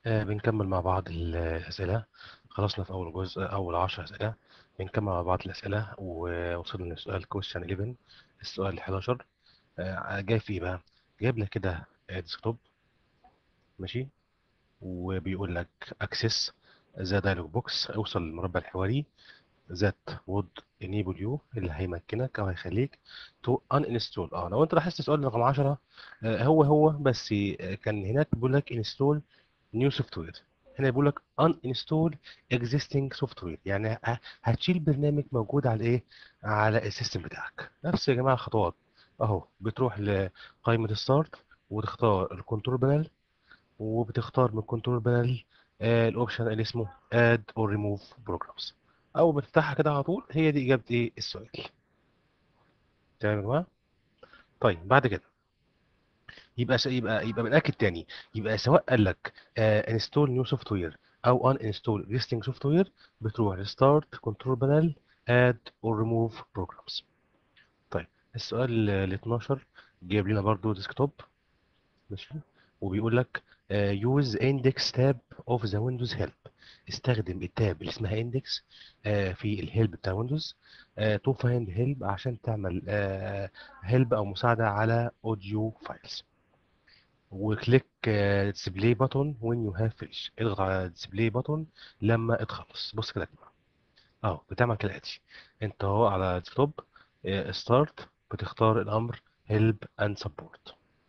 آه بنكمل مع بعض الأسئلة خلصنا في أول جزء أول 10 أسئلة بنكمل مع بعض الأسئلة ووصلنا لسؤال question 11 السؤال 11 آه جاي فيه بقى جايب لك كده ديسكتوب ماشي وبيقول لك access ذا dialog box اوصل للمربع الحواري that would enable you اللي هيمكنك او هيخليك to uninstall اه لو انت لاحظت السؤال رقم 10 آه هو هو بس آه، كان هناك بيقول لك install new software هنا بيقول لك uninstall existing software يعني ه- هتشيل برنامج موجود على ايه على السيستم بتاعك نفس يا جماعه الخطوات اهو بتروح لقائمه الستارت وتختار الكنترول بانل وبتختار من الكنترول بانل الاوبشن اللي اسمه add or remove programs او بتفتحها كده على طول هي دي اجابه ايه السؤال تمام يا جماعه طيب بعد كده يبقى س- يبقى يبقى بنأكد تاني يبقى سواء قال لك انستول نيو سوفت وير او ان انستول اكزيستنج سوفت وير بتروح لستارت كنترول بانل اد اور ريموف بروجرامز طيب السؤال ال 12 جايب لنا برضو ديسكتوب ماشي وبيقول لك يوز اندكس تاب اوف ذا ويندوز هيلب استخدم التاب اللي اسمها اندكس في الهيلب بتاع ويندوز تو فايند هيلب عشان تعمل هيلب او مساعده على اوديو فايلز وكليك ديسبلاي بutton when you have finished اضغط على ديسبلاي button لما تخلص بص كده يا جماعه اهو بتعمل كالاتي انت اهو على ديسكتوب ستارت بتختار الامر help and support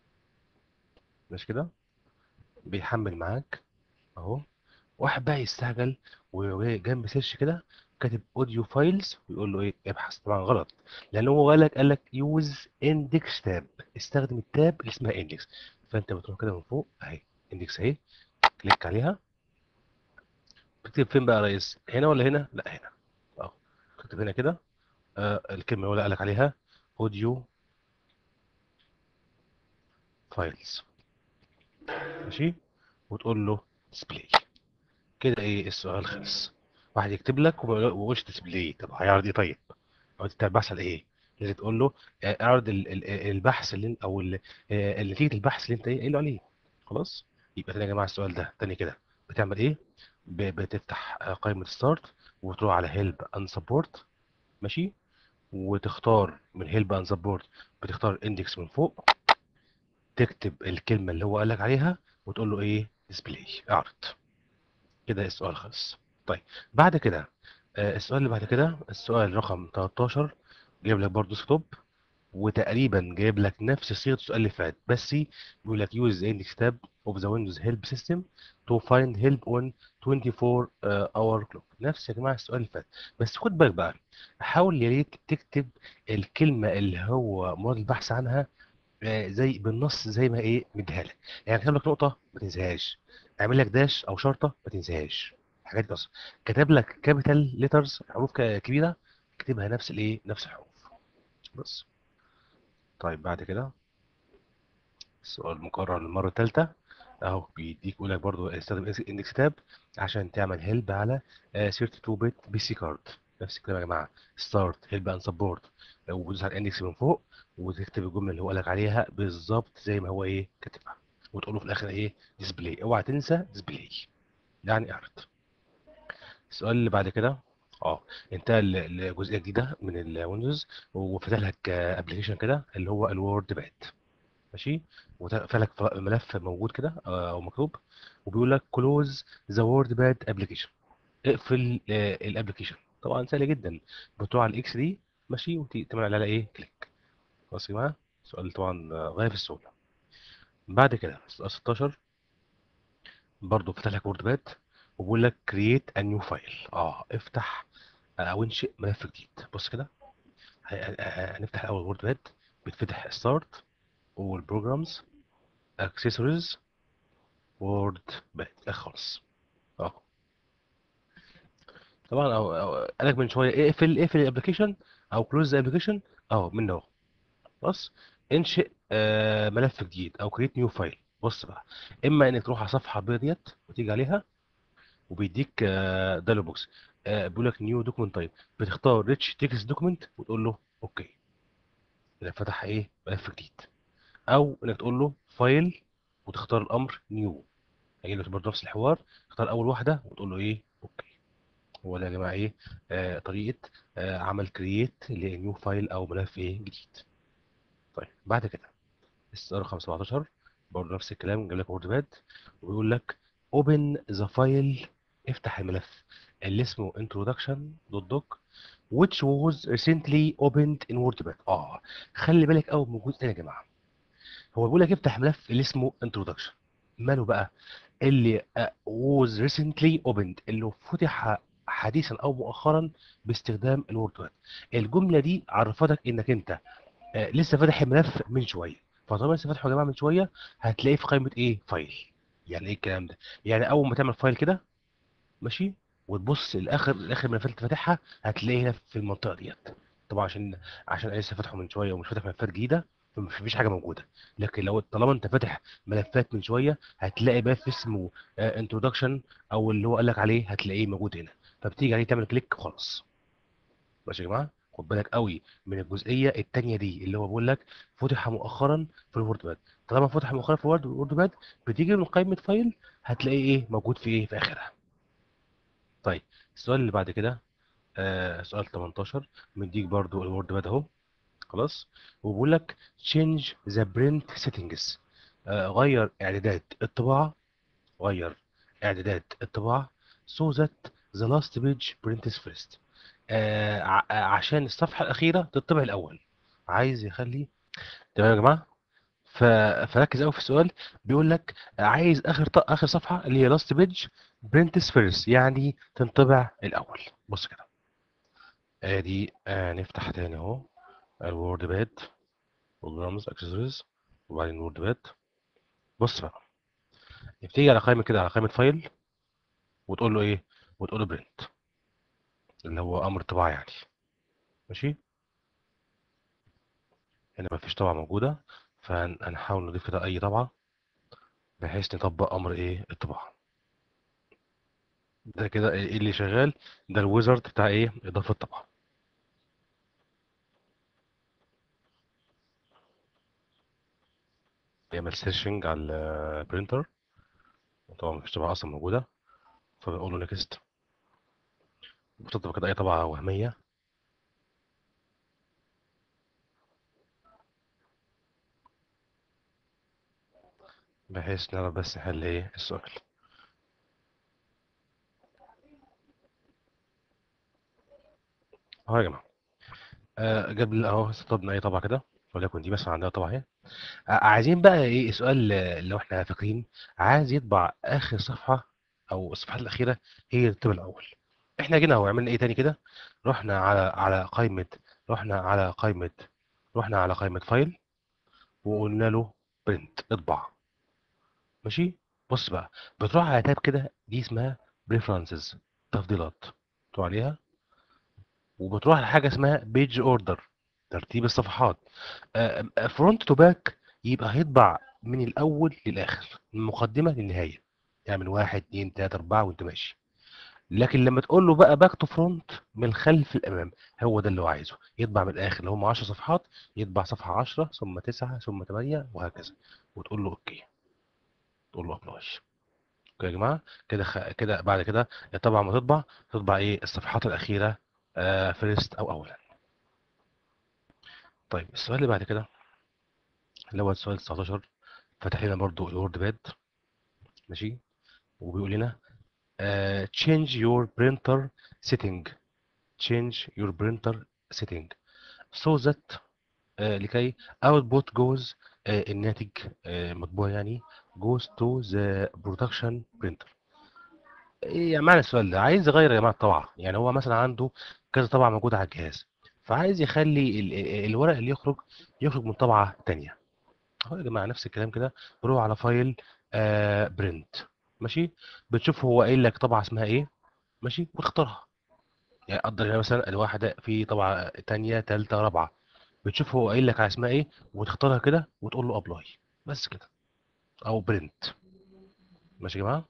مش كده بيحمل معاك اهو واحد بقى يستعجل وجنب سيرش كده كاتب اوديو فايلز ويقول له ايه ابحث طبعا غلط لان هو قال لك قال لك يوز اندكس تاب استخدم التاب اللي اسمها اندكس فانت بتروح كده من فوق اهي اندكس اهي كليك عليها بتكتب فين بقى يا ريس هنا ولا هنا لا هنا اهو اكتب هنا كده آه الكلمه اللي هو قال لك عليها اوديو فايلز ماشي وتقول له ديسبلاي كده ايه السؤال خلص واحد يكتب لك وما يقولش ديسبلاي طب هيعرض ايه طيب او انت البحث على ايه لازم تقول له آه، اعرض ال- ال- البحث اللي او ال- آه، نتيجه البحث اللي انت ايه قايله عليه خلاص يبقى تاني يا جماعه السؤال ده تاني كده بتعمل ايه ب- بتفتح آه، قائمه ستارت وتروح على هيلب اند سبورت ماشي وتختار من هيلب اند سبورت بتختار اندكس من فوق تكتب الكلمه اللي هو قال لك عليها وتقول له ايه ديسبلاي اعرض كده السؤال خلص طيب بعد كده آه، السؤال اللي بعد كده السؤال رقم 13 جايب لك برضه ستوب وتقريبا جايب لك نفس صيغه السؤال اللي فات بس بيقول لك use the index tab of the Windows help system to find help on 24 uh, hour clock نفس يا جماعه السؤال اللي فات بس خد بالك بقى حاول يا ريت تكتب الكلمه اللي هو مراد البحث عنها آه، زي بالنص زي ما ايه مديها لك يعني كتب لك نقطه ما تنساهاش اعمل لك داش او شرطه ما تنساهاش الحاجات دي اصلا كتب لك كابيتال ليترز حروف ك- كبيره اكتبها نفس الايه نفس الحروف بس طيب بعد كده السؤال مكرر للمره الثالثه اهو بيديك يقول لك برضو استخدم اندكس تاب عشان تعمل هيلب على 32 بت بي سي كارد نفس الكلام يا جماعه ستارت هيلب اند سبورت وبتدوس على الاندكس من فوق وتكتب الجمله اللي هو قال لك عليها بالظبط زي ما هو ايه كاتبها وتقول له في الاخر ايه ديسبلاي اوعى تنسى ديسبلاي يعني اعرض السؤال اللي بعد كده اه انتهى ل- لجزئيه جديده من الويندوز وفتح لك ابلكيشن كده اللي هو الوورد باد ماشي وفتح لك ف- ملف موجود كده آه، او مكتوب وبيقول لك كلوز ذا وورد باد ابلكيشن اقفل الابلكيشن طبعا سهل جدا بتروح على الاكس دي ماشي وتعمل عليها ايه كليك خلاص يا جماعه سؤال طبعا آه، غايه في السهوله بعد كده سؤال 16 برضه فتح لك وورد باد وبيقول لك كرييت ا نيو فايل اه افتح او انشئ ملف جديد بص كده ه- ه- هنفتح الاول وورد باد بتفتح ستارت والبروجرامز اكسسوارز وورد باد خلاص اه طبعا أو أو قالك من شويه اقفل اقفل الابلكيشن او كلوز الابلكيشن اهو منه اهو بص انشئ آه ملف جديد او كريت نيو فايل بص بقى اما انك تروح على صفحه البيضاء ديت وتيجي عليها وبيديك دايلوج بوكس بيقول لك نيو دوكمنت تايب بتختار ريتش تكست دوكمنت وتقول له اوكي كده فتح ايه ملف جديد او انك تقول له فايل وتختار الامر نيو هيجي لك برضه نفس الحوار اختار اول واحده وتقول له ايه اوكي هو ده يا جماعه ايه آه طريقه آه عمل كرييت لنيو فايل او ملف ايه جديد طيب بعد كده السؤال رقم 17 برضه نفس الكلام جايب لك وورد باد وبيقول لك اوبن ذا فايل افتح الملف اللي اسمه introduction.doc which was recently opened in WordPad اه خلي بالك قوي من الجزء ده يا جماعه هو بيقول لك افتح ملف اللي اسمه introduction ماله بقى اللي uh, was recently opened اللي فتح حديثا او مؤخرا باستخدام الوورد الجمله دي عرفتك انك انت آه، لسه فاتح الملف من شويه فطالما لسه فاتحه يا جماعه من شويه هتلاقيه في قائمه ايه فايل يعني ايه الكلام ده يعني اول ما تعمل فايل كده ماشي وتبص لاخر لاخر ملفات اللي فاتحها هتلاقيه هنا في المنطقه ديت طبعا عشان عشان انا لسه فاتحه من شويه ومش فاتح ملفات جديده فمفيش حاجه موجوده لكن لو طالما انت فاتح ملفات من شويه هتلاقي بقى في اسمه انترودكشن او اللي هو قال لك عليه هتلاقيه موجود هنا فبتيجي عليه تعمل كليك خلاص ماشي يا جماعه خد بالك قوي من الجزئيه الثانيه دي اللي هو بيقول لك فتح مؤخرا في الوورد باد طالما فتح مؤخرا في الوورد الوورد باد بتيجي من قائمه فايل هتلاقيه ايه موجود في ايه في اخرها طيب السؤال اللي بعد كده آه سؤال 18 مديك برضو الوورد باد اهو خلاص وبيقول لك change the print settings آه غير اعدادات الطباعه غير اعدادات الطباعه so that the last page prints first آه ع- عشان الصفحه الاخيره تطبع الاول عايز يخلي تمام يا جماعه ف... فركز قوي في السؤال بيقول لك عايز اخر ط... اخر صفحه اللي هي لاست بيج برنتس فيرست يعني تنطبع الاول بص كده ادي آه نفتح تاني اهو الوورد باد بروجرامز اكسسوارز وبعدين وورد باد بص بقى بتيجي على قائمه كده على قائمه فايل وتقول له ايه وتقول له برنت اللي هو امر طباعه يعني ماشي هنا مفيش طبعه موجوده فهنحاول نضيف كده اي طبعه بحيث نطبق امر ايه الطباعه ده كده ايه اللي شغال ده الويزرد بتاع ايه اضافه طبعه يعمل سيرشنج على البرينتر طبعا مفيش طبعه اصلا موجوده فبنقول له نيكست بتطبق كده اي طبعه وهميه بحيث نعرف بس نحل ايه السؤال اهو يا جماعه آه جاب لي اهو استطبنا اي طبعه كده وليكن دي مثلا عندها طبعه اهي آه، عايزين بقى ايه السؤال آه، لو احنا فاكرين عايز يطبع اخر صفحه او الصفحه الاخيره هي اللي تكتب الاول احنا جينا اهو عملنا ايه تاني كده رحنا على على قائمه رحنا على قائمه رحنا على قائمه فايل وقلنا له برنت اطبع ماشي بص بقى بتروح على تاب كده دي اسمها بريفرنسز تفضيلات تروح عليها وبتروح على حاجه اسمها بيج اوردر ترتيب الصفحات فرونت تو باك يبقى هيطبع من الاول للاخر من المقدمه للنهايه يعني من واحد اتنين تلاته اربعه وانت ماشي لكن لما تقول له بقى باك تو فرونت من الخلف للامام هو ده اللي هو عايزه يطبع من الاخر اللي هم 10 صفحات يطبع صفحه 10 ثم 9 ثم 8 وهكذا وتقول له اوكي تقول له ابلاي اوكي يا جماعه كده خ... كده بعد كده طبعا ما تطبع تطبع ايه الصفحات الاخيره آه فيرست او اولا طيب السؤال اللي بعد كده اللي هو السؤال 19 فتح لنا برضو الوورد باد ماشي وبيقول لنا آه change your printer setting change your printer setting so that آه لكي output goes آه الناتج آه مطبوع يعني goes to the production printer ايه يعني معنى السؤال ده عايز يغير يا جماعه الطبعه يعني هو مثلا عنده كذا طبعه موجوده على الجهاز فعايز يخلي ال- ال- الورق اللي يخرج يخرج من طبعه تانية اهو يا جماعه نفس الكلام كده بروح على فايل آه برنت ماشي بتشوف هو قايل لك طبعه اسمها ايه ماشي وتختارها يعني قدر هنا مثلا الواحده في طبعه تانية تالتة رابعه بتشوف هو قايل لك على اسمها ايه وتختارها كده وتقول له ابلاي بس كده او برنت ماشي يا جماعه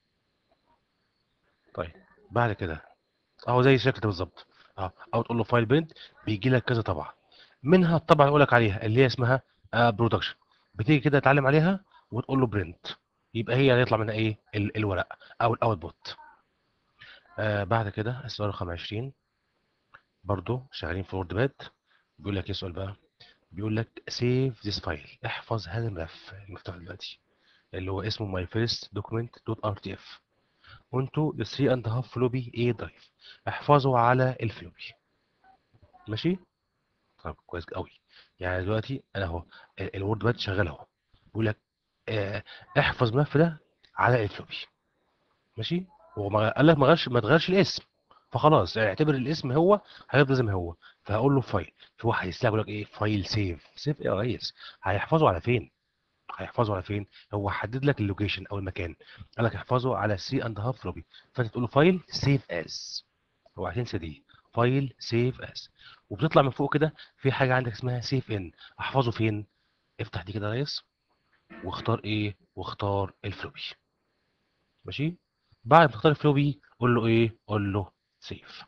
طيب بعد كده اهو زي الشكل ده بالظبط اه او تقول له فايل برنت بيجي لك كذا طبعه منها الطبعه اللي اقول لك عليها اللي هي اسمها برودكشن بتيجي كده تعلم عليها وتقول له برنت يبقى هي اللي يطلع منها ايه ال- الورق او الاوتبوت آه بعد كده السؤال رقم 20 برضو شغالين في وورد باد بيقول لك ايه السؤال بقى بيقول لك سيف ذيس فايل احفظ هذا الملف المفتوح دلوقتي اللي هو اسمه my first document dot rtf onto the 3 and a half floppy A drive احفظه على الفلوبي ماشي طب كويس قوي يعني دلوقتي انا اهو ال- الوورد باد شغال اهو بيقول لك آه، احفظ الملف ده على الفلوبي ماشي هو ما قال لك ما غيرش ما تغيرش الاسم فخلاص يعني اعتبر الاسم هو هيفضل زي ما هو فهقول له فايل هو هيسلك يقول لك ايه فايل سيف سيف ايه يا ريس هيحفظه على فين هيحفظه على فين هو حدد لك اللوكيشن او المكان قال لك احفظه على 3 اند هاف فلوبي فانت تقول له فايل سيف از هو هتنسى دي فايل سيف از وبتطلع من فوق كده في حاجه عندك اسمها سيف ان احفظه فين افتح دي كده يا ريس واختار ايه واختار الفلوبي ماشي بعد ما تختار الفلوبي قول له ايه قول له سيف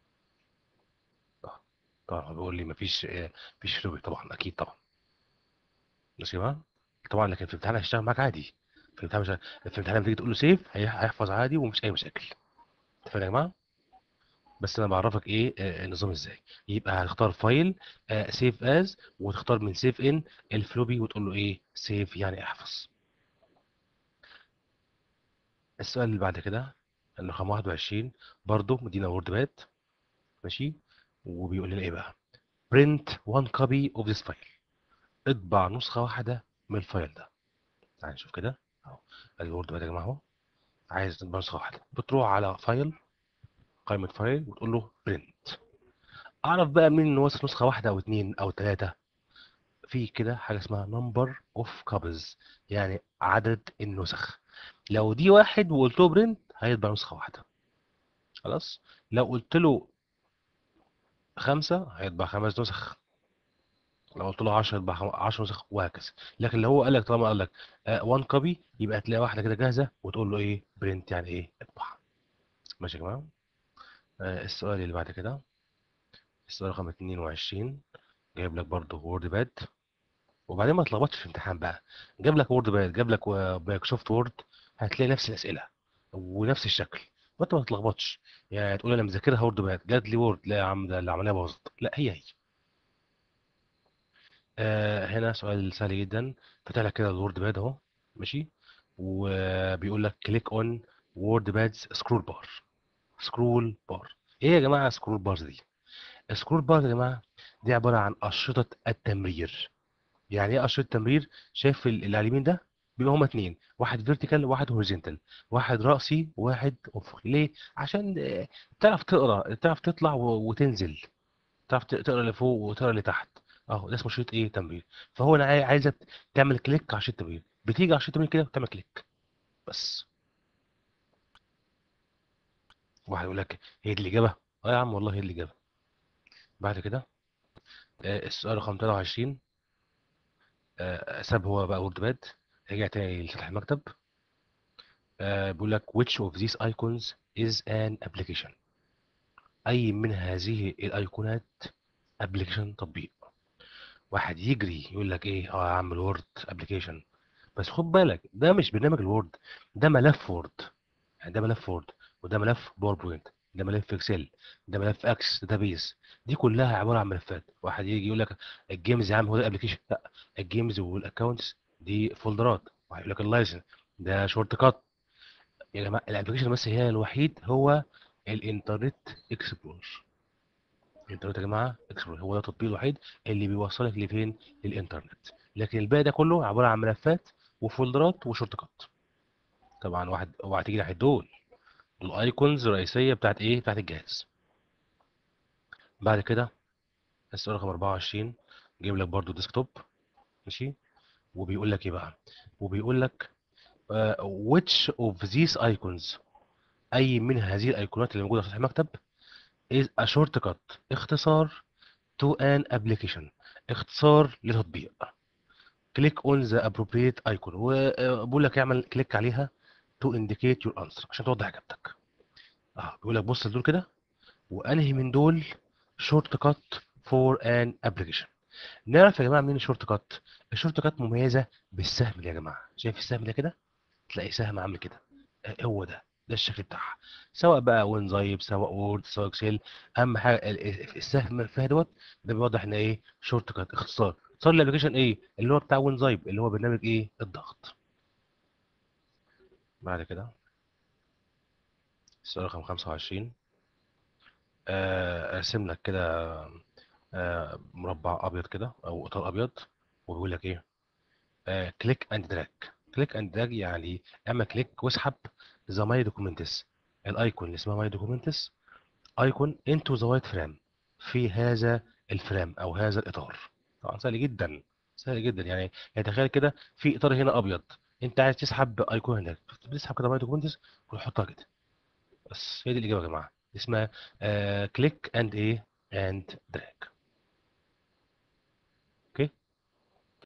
طبعا بيقول لي مفيش آه، مفيش فلوبي طبعا اكيد طبعا ماشي يا جماعه طبعا لكن في الامتحان هيشتغل معاك عادي في الامتحان مش في الامتحان لما تيجي تقول له سيف هي- هيحفظ عادي ومش اي مشاكل اتفقنا يا جماعه بس انا بعرفك ايه آه، النظام ازاي يبقى هتختار فايل سيف از وتختار من سيف ان الفلوبي وتقول له ايه سيف يعني احفظ السؤال اللي بعد كده رقم 21 برضه مدينا وورد باد ماشي وبيقول لنا ايه بقى print one copy of this file اطبع نسخة واحدة من الفايل ده تعال نشوف كده اهو الوورد باد يا جماعه اهو عايز تطبع نسخة واحدة بتروح على فايل قائمة فايل وتقول له print اعرف بقى منين ان هو نسخة واحدة او اتنين او تلاتة في كده حاجة اسمها number of copies يعني عدد النسخ لو دي واحد وقلت له برنت هيطبع نسخة واحدة خلاص لو قلت له خمسة هيطبع خمس نسخ لو قلت له 10 يطبع 10 نسخ وهكذا لكن لو هو قال لك طالما قال لك 1 كوبي يبقى تلاقي واحدة كده جاهزة وتقول له ايه برنت يعني ايه اطبع ماشي يا جماعة آه، السؤال اللي بعد كده السؤال رقم 22 جايب لك برضه وورد باد وبعدين ما تلخبطش في الامتحان بقى جاب لك وورد باد جاب لك مايكروسوفت وورد هتلاقي نفس الاسئله ونفس الشكل وانت ما تتلخبطش يعني تقول انا مذاكرها وورد باد جات لي وورد لا يا عم ده العمليه باظت لا هي هي آه هنا سؤال سهل جدا فتح لك كده الوورد باد اهو ماشي وبيقول لك كليك اون وورد بادز سكرول بار سكرول بار ايه يا جماعه سكرول بارز دي سكرول بار يا جماعه دي عباره عن اشرطه التمرير يعني ايه اشرطه تمرير شايف ال- اللي على اليمين ده بيبقى هما اتنين واحد فيرتيكال وواحد هوريزونتال واحد رأسي وواحد افقي ليه عشان آه، تعرف تقرا تعرف تطلع و- وتنزل تعرف ت- تقرا لفوق وتقرا لتحت اهو ده اسمه شريط ايه تمرير فهو انا عاي- عايزك تعمل كليك على شريط التمرير بتيجي على شريط التمرير كده وتعمل كليك بس واحد يقول لك هي دي الاجابه اه يا عم والله هي دي الاجابه بعد كده آه، السؤال رقم 23 آه، ساب هو بقى وورد باد رجع تاني لسطح المكتب آه، بيقول لك which of these icons is an application أي من هذه الأيقونات application تطبيق واحد يجري يقول لك إيه اه يا عم الوورد application بس خد بالك ده مش برنامج الوورد ده ملف وورد يعني ده ملف وورد وده ملف باوربوينت ده ملف اكسل ده ملف اكس داتابيز دي كلها عباره عن ملفات واحد يجي يقول لك الجيمز يا عم هو ده ابلكيشن لا الجيمز والاكونتس دي فولدرات واحد يقول لك اللايسنس ده شورت كات يا جماعه الابلكيشن بس هي الوحيد هو الانترنت اكسبلورر الانترنت يا جماعه اكسبلورر هو ده التطبيق الوحيد اللي بيوصلك لفين للانترنت لكن الباقي ده كله عباره عن ملفات وفولدرات وشورت كات طبعا واحد اوعى تيجي ناحيه دول الايكونز الرئيسيه بتاعت ايه بتاعت الجهاز بعد كده السؤال رقم 24 جايب لك برضو ديسكتوب ماشي وبيقول لك ايه بقى وبيقول لك uh, which of these icons اي من هذه الايقونات اللي موجوده في سطح المكتب is a shortcut اختصار to an application اختصار لتطبيق click on the appropriate icon وبيقول لك اعمل كليك عليها to indicate your answer عشان توضح اجابتك اه بيقول لك بص لدول كده وانهي من دول شورت كات فور ان ابلكيشن نعرف يا جماعه مين الشورت كات الشورت كات مميزه بالسهم ده يا جماعه شايف السهم ده كده تلاقي سهم عامل كده آه، هو ده ده الشكل بتاعها سواء بقى وينزايب سواء وورد سواء اكسل اهم حاجه ال- ال- السهم فيها دوت ده بيوضح ان ايه شورت كات اختصار اختصار الابلكيشن ايه اللي هو بتاع وينزايب اللي هو برنامج ايه الضغط بعد كده السؤال رقم 25 آه، ارسم لك كده آه، مربع ابيض كده او اطار ابيض وبيقول لك ايه كليك اند دراج كليك اند دراج يعني اعمل كليك واسحب ذا ماي دوكيومنتس الايكون اللي اسمها ماي دوكيومنتس ايكون انتو ذا وايت فريم في هذا الفريم او هذا الاطار طبعا سهل جدا سهل جدا يعني يعني تخيل كده في اطار هنا ابيض انت عايز تسحب ايقونه هناك بتسحب كده ماي دوكيومنتس وتحطها كده بس هي دي الاجابه يا جماعه اسمها كليك اند ايه اند دراج